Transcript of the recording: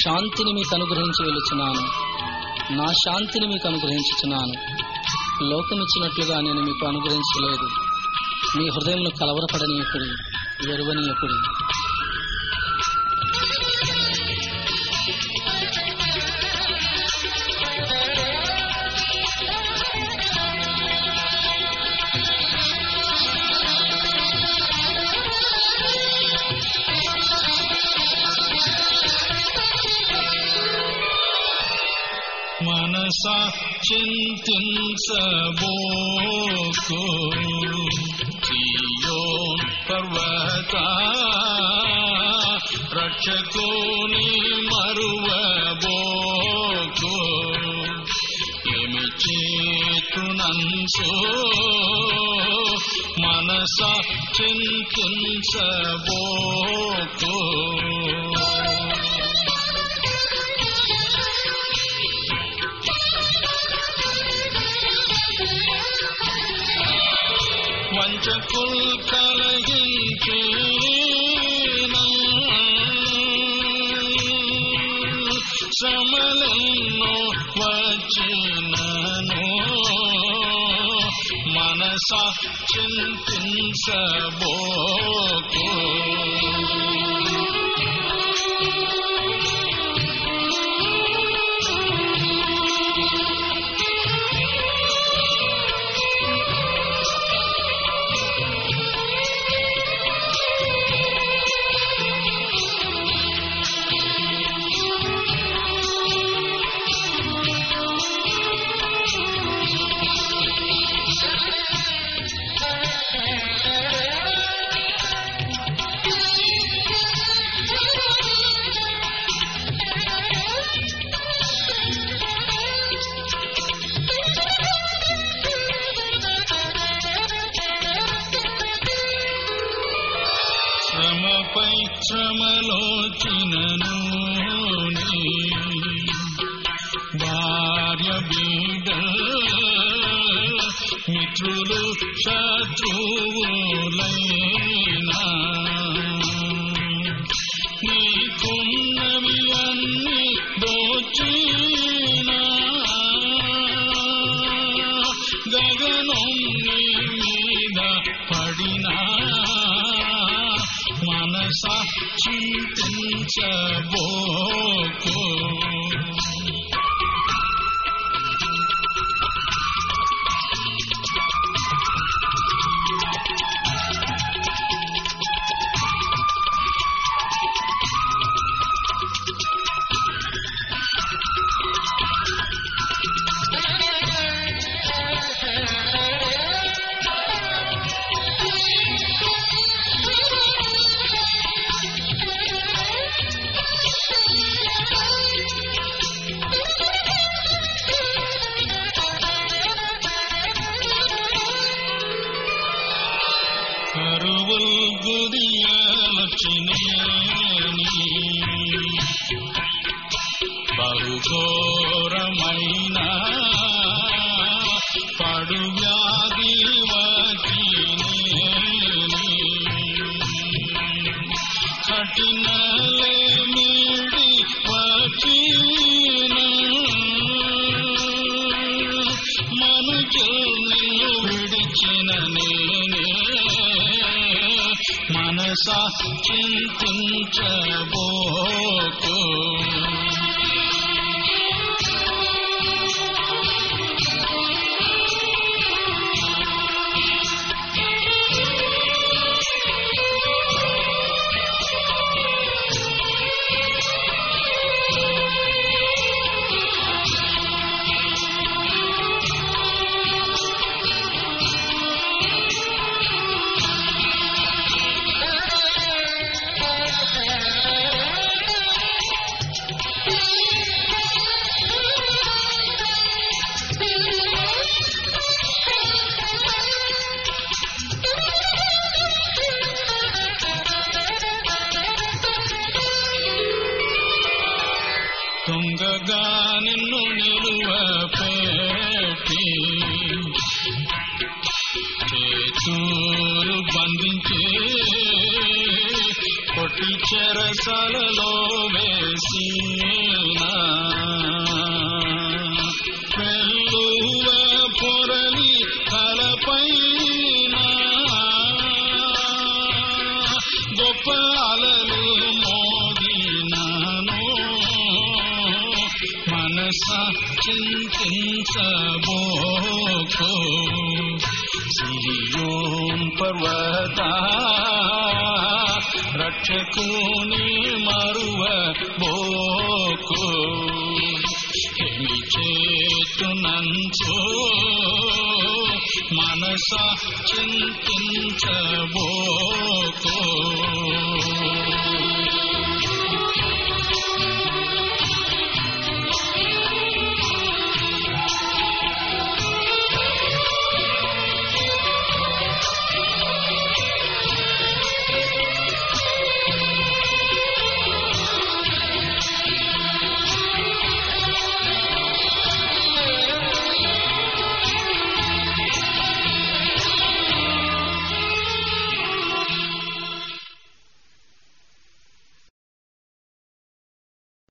శాంతిని మీకు అనుగ్రహించి వెలుచున్నాను నా శాంతిని మీకు అనుగ్రహించుచున్నాను లోకం ఇచ్చినట్లుగా నేను మీకు అనుగ్రహించలేదు మీ హృదయంలో కలవరపడనీయకుడి ఎరువనీయకుడి మనసా చింతించబోకు సియోన్ పర్వత రక్షకుని మరువబోకు ఏమి చేతునంచో మనసా చింతించబోకు వంచకుల్ కలగించే శ్రమలెన్నో వచ్చినను మనస చింతించబోకు శ్రమపై శ్రమలోచినను భార్య బీడ మిత్రులు శత్రువులైనా నీకున్నవి అన్ని దోచినా గగనం నీ మీద పడినా మనస చింతించబోకు కరువుల్ గుదియాలచినేని బహుఘోరమైన పడు వ్యాధి వచ్చినేని కఠినలే మీడి వచ్చిన మనుజులు నిన్ను విడిచిన నేనే మనస చింతించబోకు తుంగగా నిన్ను నిలువ పెట్టి చేతులు బంధించి కొట్ట కటి చెరసలలో వేసిన వెల్లువ పొరలి తలపైన గొప్ప అలలు మోగినాను మనస చింతించబోకో సిరియోం పర్వత రక్షకుని మరువ బోకు చేతునంచో మనస చింతించబోకో